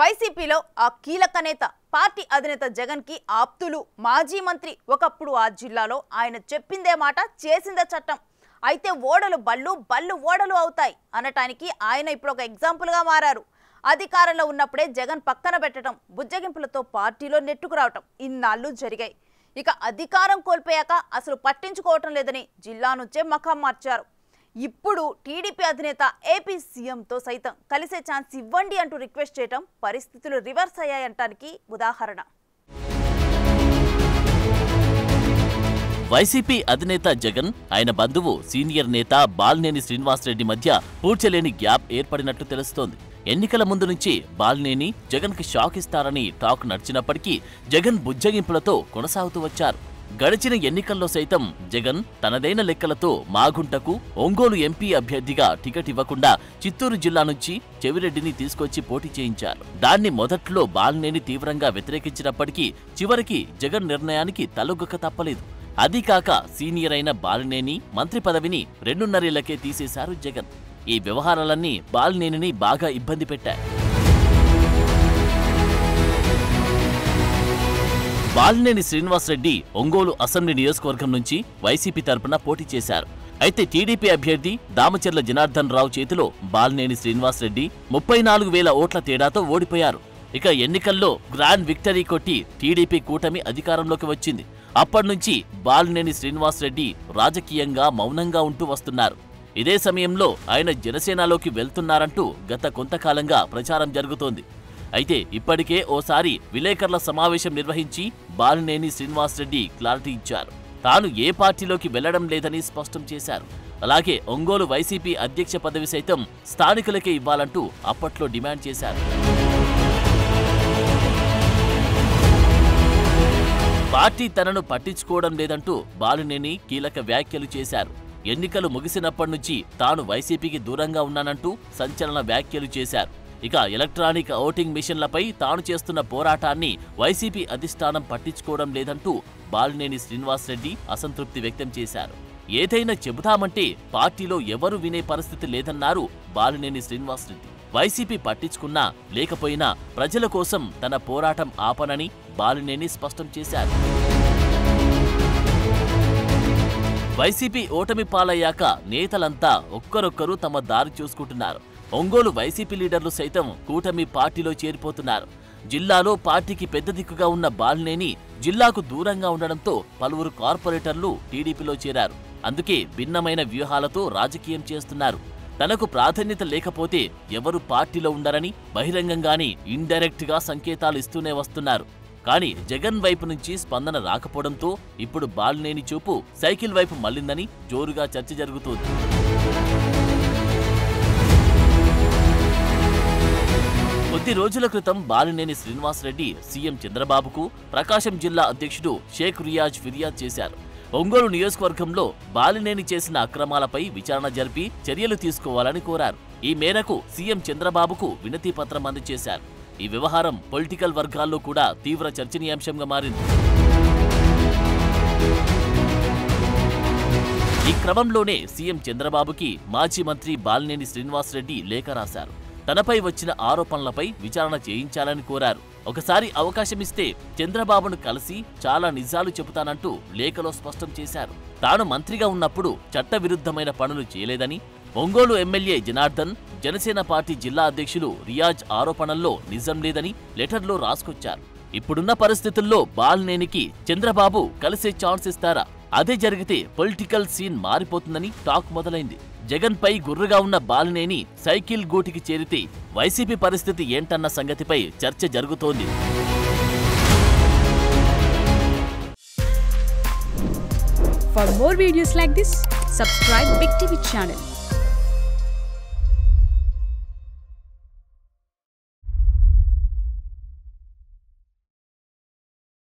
వైసీపీలో ఆ కీలక నేత పార్టీ అధినేత జగన్ కి ఆప్తులు మాజీ మంత్రి ఒకప్పుడు ఆ జిల్లాలో ఆయన చెప్పిందే మాట చేసిందే చట్టం అయితే ఓడలు బళ్ళు బళ్ళు ఓడలు అవుతాయి అనటానికి ఆయన ఇప్పుడు ఒక ఎగ్జాంపుల్ గా మారారు అధికారంలో ఉన్నప్పుడే జగన్ పక్కన పెట్టడం బుజ్జగింపులతో పార్టీలో నెట్టుకురావటం ఇన్నాళ్ళు జరిగాయి ఇక అధికారం కోల్పోయాక అసలు పట్టించుకోవటం లేదని జిల్లా నుంచే మఖం మార్చారు ఇప్పుడు టీడీపీ అధినేత ఏపీ సీఎంతో సైతం కలిసే ఛాన్స్ ఇవ్వండి అంటూ రిక్వెస్ట్ చేయటం పరిస్థితులు రివర్స్ అయ్యాయంటానికి ఉదాహరణ వైసీపీ అధినేత జగన్ ఆయన బంధువు సీనియర్ నేత బాలినేని శ్రీనివాసరెడ్డి మధ్య పూడ్చలేని గ్యాప్ ఏర్పడినట్లు తెలుస్తోంది ఎన్నికల ముందు నుంచి బాలినేని జగన్ కి షాక్ ఇస్తారని టాక్ నడిచినప్పటికీ జగన్ బుజ్జగింపులతో కొనసాగుతూ వచ్చారు గడిచిన ఎన్నికల్లో సైతం జగన్ తనదైన లెక్కలతో మాగుంటకు ఒంగోలు ఎంపీ అభ్యర్థిగా టికెట్ ఇవ్వకుండా చిత్తూరు జిల్లా నుంచి చెవిరెడ్డిని తీసుకొచ్చి పోటీ చేయించారు దాన్ని మొదట్లో బాలినేని తీవ్రంగా వ్యతిరేకించినప్పటికీ చివరికి జగన్ నిర్ణయానికి తలొగ్గక తప్పలేదు అది కాక సీనియర్ అయిన బాలినేని మంత్రి పదవిని రెండున్నరేళ్లకే తీసేశారు జగన్ ఈ వ్యవహారాలన్నీ బాలినేనిని బాగా ఇబ్బంది పెట్టాయి బాలినేని శ్రీనివాసరెడ్డి ఒంగోలు అసెంబ్లీ నియోజకవర్గం నుంచి వైసీపీ తరపున పోటీ చేశారు అయితే టీడీపీ అభ్యర్థి దామచర్ల జనార్దన్ రావు చేతిలో బాలినేని శ్రీనివాసరెడ్డి ముప్పై నాలుగు వేల ఓట్ల తేడాతో ఓడిపోయారు ఇక ఎన్నికల్లో గ్రాండ్ విక్టరీ కొట్టి టీడీపీ కూటమి అధికారంలోకి వచ్చింది అప్పటినుంచి బాలినేని శ్రీనివాసరెడ్డి రాజకీయంగా మౌనంగా ఉంటూ వస్తున్నారు ఇదే సమయంలో ఆయన జనసేనలోకి వెళ్తున్నారంటూ గత కొంతకాలంగా ప్రచారం జరుగుతోంది అయితే ఇప్పటికే ఓసారి విలేకరుల సమావేశం నిర్వహించి బాలినేని శ్రీనివాసరెడ్డి క్లారిటీ ఇచ్చారు తాను ఏ పార్టీలోకి వెళ్లడం లేదని స్పష్టం చేశారు అలాగే ఒంగోలు వైసీపీ అధ్యక్ష పదవి సైతం స్థానికులకే ఇవ్వాలంటూ అప్పట్లో డిమాండ్ చేశారు పార్టీ తనను పట్టించుకోవడం లేదంటూ బాలినేని కీలక వ్యాఖ్యలు చేశారు ఎన్నికలు ముగిసినప్పటి నుంచి తాను వైసీపీకి దూరంగా ఉన్నానంటూ సంచలన వ్యాఖ్యలు చేశారు ఇక ఎలక్ట్రానిక్ ఓటింగ్ మిషన్లపై తాను చేస్తున్న పోరాటాన్ని వైసీపీ అధిష్టానం పట్టించుకోవడం లేదంటూ బాలినేని శ్రీనివాసరెడ్డి అసంతృప్తి వ్యక్తం చేశారు ఏదైనా చెబుతామంటే పార్టీలో ఎవరు వినే పరిస్థితి లేదన్నారు బాలినేని శ్రీనివాసరెడ్డి వైసీపీ పట్టించుకున్నా లేకపోయినా ప్రజల కోసం తన పోరాటం ఆపనని బాలినేని స్పష్టం చేశారు వైసీపీ ఓటమి పాలయ్యాక నేతలంతా ఒక్కరొక్కరు తమ దారి చూసుకుంటున్నారు ఒంగోలు వైసీపీ లీడర్లు సైతం కూటమి పార్టీలో చేరిపోతున్నారు జిల్లాలో పార్టీకి పెద్ద దిక్కుగా ఉన్న బాలినేని జిల్లాకు దూరంగా ఉండడంతో పలువురు కార్పొరేటర్లు టీడీపీలో చేరారు అందుకే భిన్నమైన వ్యూహాలతో రాజకీయం చేస్తున్నారు తనకు ప్రాధాన్యత లేకపోతే ఎవరు పార్టీలో ఉండరని బహిరంగంగానే ఇండైరెక్ట్ గా సంకేతాలు ఇస్తూనే వస్తున్నారు కానీ జగన్ వైపు నుంచి స్పందన రాకపోవడంతో ఇప్పుడు బాలినేని చూపు సైకిల్ వైపు మళ్లిందని జోరుగా చర్చ జరుగుతోంది కొద్ది రోజుల క్రితం బాలినేని శ్రీనివాసరెడ్డి సీఎం చంద్రబాబుకు ప్రకాశం జిల్లా అధ్యక్షుడు షేక్ రియాజ్ ఫిర్యాదు చేశారు ఒంగోలు నియోజకవర్గంలో బాలినేని చేసిన అక్రమాలపై విచారణ జరిపి చర్యలు తీసుకోవాలని కోరారు ఈ మేరకు సీఎం చంద్రబాబుకు వినతి పత్రం అందజేశారు ఈ వ్యవహారం పొలిటికల్ వర్గాల్లో కూడా తీవ్ర చర్చనీయాంశంగా మారింది ఈ క్రమంలోనే సీఎం చంద్రబాబుకి మాజీ మంత్రి బాలినేని శ్రీనివాసరెడ్డి లేఖ రాశారు తనపై వచ్చిన ఆరోపణలపై విచారణ చేయించాలని కోరారు ఒకసారి అవకాశమిస్తే చంద్రబాబును కలిసి చాలా నిజాలు చెబుతానంటూ లేఖలో స్పష్టం చేశారు తాను మంత్రిగా ఉన్నప్పుడు చట్టవిరుద్ధమైన పనులు చేయలేదని ఒంగోలు ఎమ్మెల్యే జనార్దన్ జనసేన పార్టీ జిల్లా అధ్యక్షులు రియాజ్ ఆరోపణల్లో నిజం లేదని లెటర్లో రాసుకొచ్చారు ఇప్పుడున్న పరిస్థితుల్లో బాలినేనికి చంద్రబాబు కలిసే ఛాన్స్ ఇస్తారా అదే జరిగితే పొలిటికల్ సీన్ మారిపోతుందని టాక్ మొదలైంది జగన్ పై గుర్రుగా ఉన్న బాలినేని సైకిల్ గూటికి చేరితే వైసీపీ పరిస్థితి ఏంటన్న సంగతిపై చర్చ జరుగుతోంది For more videos like this, subscribe Big TV channel